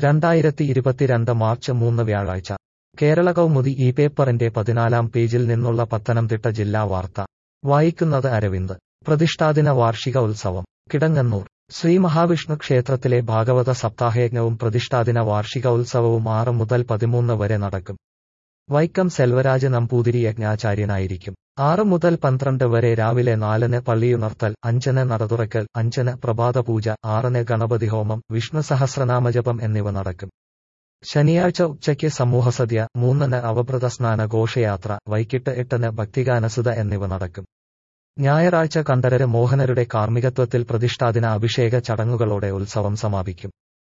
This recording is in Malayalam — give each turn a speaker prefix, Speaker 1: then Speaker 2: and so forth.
Speaker 1: രണ്ടായിരത്തി ഇരുപത്തിരണ്ട് മാർച്ച് മൂന്ന് വ്യാഴാഴ്ച കേരള കൗമുദി ഈ പേപ്പറിന്റെ പതിനാലാം പേജിൽ നിന്നുള്ള പത്തനംതിട്ട ജില്ലാ വാർത്ത വായിക്കുന്നത് അരവിന്ദ് പ്രതിഷ്ഠാദിന വാർഷിക ഉത്സവം കിടങ്ങന്നൂർ ശ്രീ മഹാവിഷ്ണു ക്ഷേത്രത്തിലെ ഭാഗവത സപ്താഹയജ്ഞവും പ്രതിഷ്ഠാദിന വാർഷിക ഉത്സവവും ആറ് മുതൽ പതിമൂന്ന് വരെ നടക്കും വൈക്കം സെൽവരാജ് നമ്പൂതിരി യജ്ഞാചാര്യനായിരിക്കും ആറ് മുതൽ പന്ത്രണ്ട് വരെ രാവിലെ നാലിന് പള്ളിയുണർത്തൽ അഞ്ചിന് നടതുറക്കൽ അഞ്ചിന് പ്രഭാതപൂജ ആറിന് ഗണപതി ഹോമം വിഷ്ണു സഹസ്രനാമജപം എന്നിവ നടക്കും ശനിയാഴ്ച ഉച്ചയ്ക്ക് സമൂഹസദ്യ മൂന്നിന് അവഭൃത സ്നാന ഘോഷയാത്ര വൈകിട്ട് എട്ടിന് ഭക്തിഗാനസുത എന്നിവ നടക്കും ഞായറാഴ്ച കണ്ഠരര് മോഹനരുടെ കാർമ്മികത്വത്തിൽ പ്രതിഷ്ഠാദിന അഭിഷേക ചടങ്ങുകളോടെ ഉത്സവം സമാപിക്കും